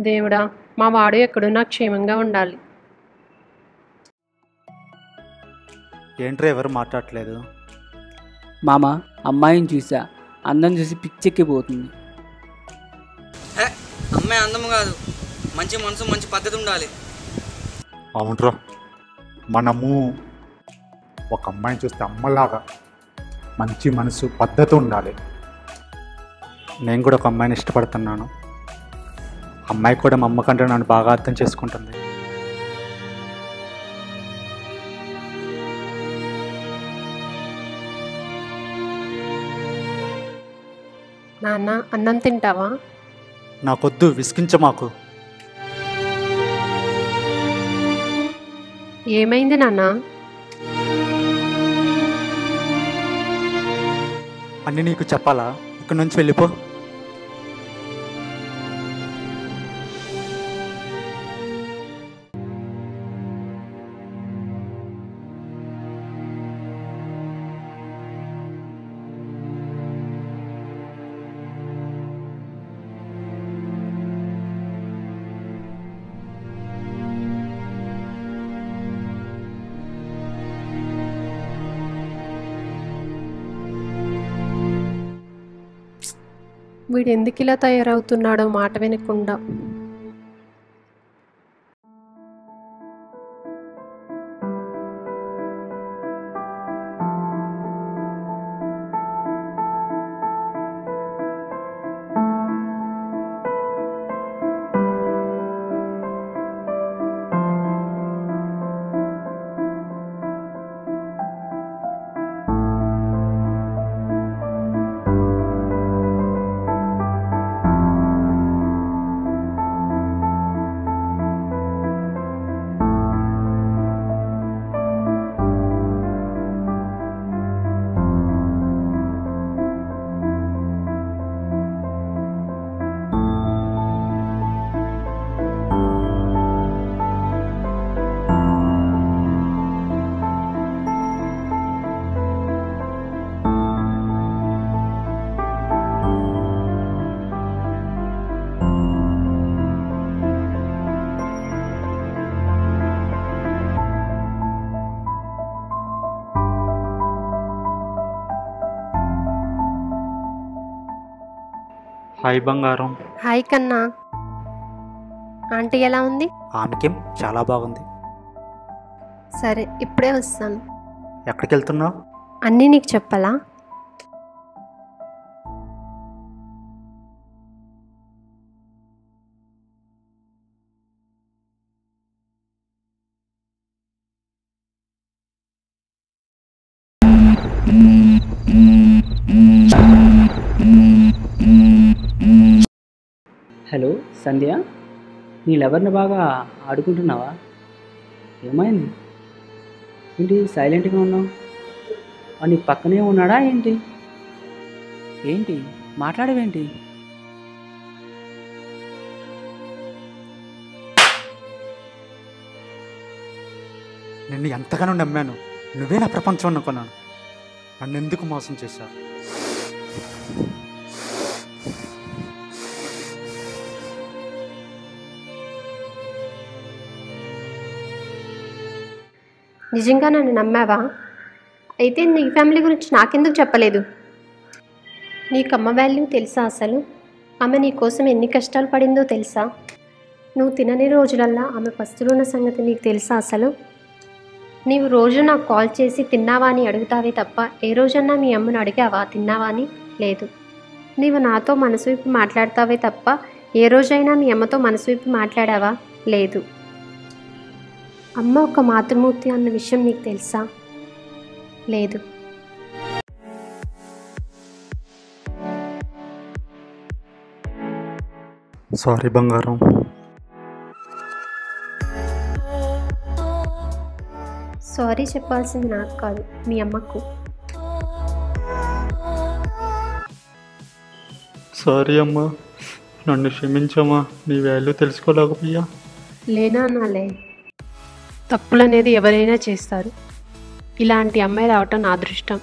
దేవుడా మా వాడు ఎక్కడున్నా క్షేమంగా ఉండాలి ఏంట్రా ఎవరు మాట్లాడట్లేదు మామ అమ్మాయిని చూసా అందం చూసి పిచ్చెక్కిపోతుంది హే అమ్మాయి అందం కాదు మంచి మనసు మంచి పద్ధతి ఉండాలి అవునరా మనము ఒక అమ్మాయిని చూస్తే అమ్మలాగా మంచి మనసు పద్ధతి ఉండాలి నేను కూడా ఒక అమ్మాయిని ఇష్టపడుతున్నాను అమ్మాయి కూడా మా అమ్మ కంటే నన్ను బాగా అర్థం చేసుకుంటుంది నాన్న అన్నం తింటావా నాకొద్దు విసిగించ మాకు ఏమైంది నాన్న అన్నీ నీకు చెప్పాలా ఇక్కడి నుంచి వెళ్ళిపో వీడు ఎందుకు ఇలా తయారవుతున్నాడో మాట వినకుండా హాయ్ బంగారం హాయ్ కన్నా ఆంటీ ఎలా ఉంది ఆమెకేం చాలా బాగుంది సరే ఇప్పుడే వస్తాను ఎక్కడికి వెళ్తున్నావు అన్నీ నీకు చెప్పాలా హలో సంధ్య నీ లవర్ని బాగా ఆడుకుంటున్నావా ఏమైంది ఏంటి సైలెంట్గా ఉన్నావు వాడు నీ పక్కనే ఉన్నాడా ఏంటి ఏంటి మాట్లాడవేంటి నిన్ను ఎంతగానో నమ్మాను నువ్వే నా ప్రపంచం అనుకున్నాను నన్ను ఎందుకు మోసం చేశావు నిజంగా నన్ను నమ్మావా అయితే నీ ఫ్యామిలీ గురించి నాకెందుకు చెప్పలేదు నీకు అమ్మ వాల్యూ తెలుసా అసలు ఆమె నీ కోసం ఎన్ని కష్టాలు పడిందో తెలుసా నువ్వు తినని రోజులల్లా ఆమె పస్తులున్న సంగతి నీకు తెలుసా అసలు నీవు రోజు నాకు కాల్ చేసి తిన్నావా అని అడుగుతావే తప్ప ఏ రోజన్నా మీ అమ్మను అడిగావా తిన్నావా అని లేదు నీవు నాతో మనసు విప్పి మాట్లాడతావే తప్ప ఏ రోజైనా మీ అమ్మతో మనసు విప్పి మాట్లాడావా లేదు అమ్మ ఒక మాతృమూర్తి అన్న విషయం నీకు తెలుసా లేదు సారీ బంగారం సారీ చెప్పాల్సింది నాకు కాదు మీ అమ్మకు సారీ అమ్మా నన్ను క్షమించమ్మా నీ వాల్యూ తెలుసుకోలేకపోయా లేనా నాలే తప్పులు అనేది ఎవరైనా చేస్తారు ఇలాంటి అమ్మాయి రావటం నా అదృష్టం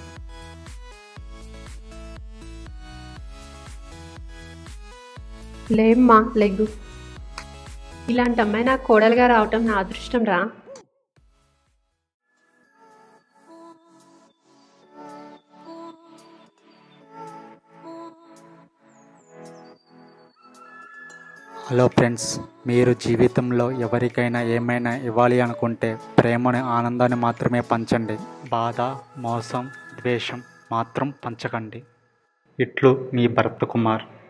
లేమ్మా లెగ్గు ఇలాంటి అమ్మాయి నాకు కోడలుగా రావటం నా అదృష్టం రా హలో ఫ్రెండ్స్ మీరు జీవితంలో ఎవరికైనా ఏమైనా ఇవ్వాలి అనుకుంటే ప్రేమని ఆనందాన్ని మాత్రమే పంచండి బాధ మోసం ద్వేషం మాత్రం పంచకండి ఇట్లు మీ భరత్ కుమార్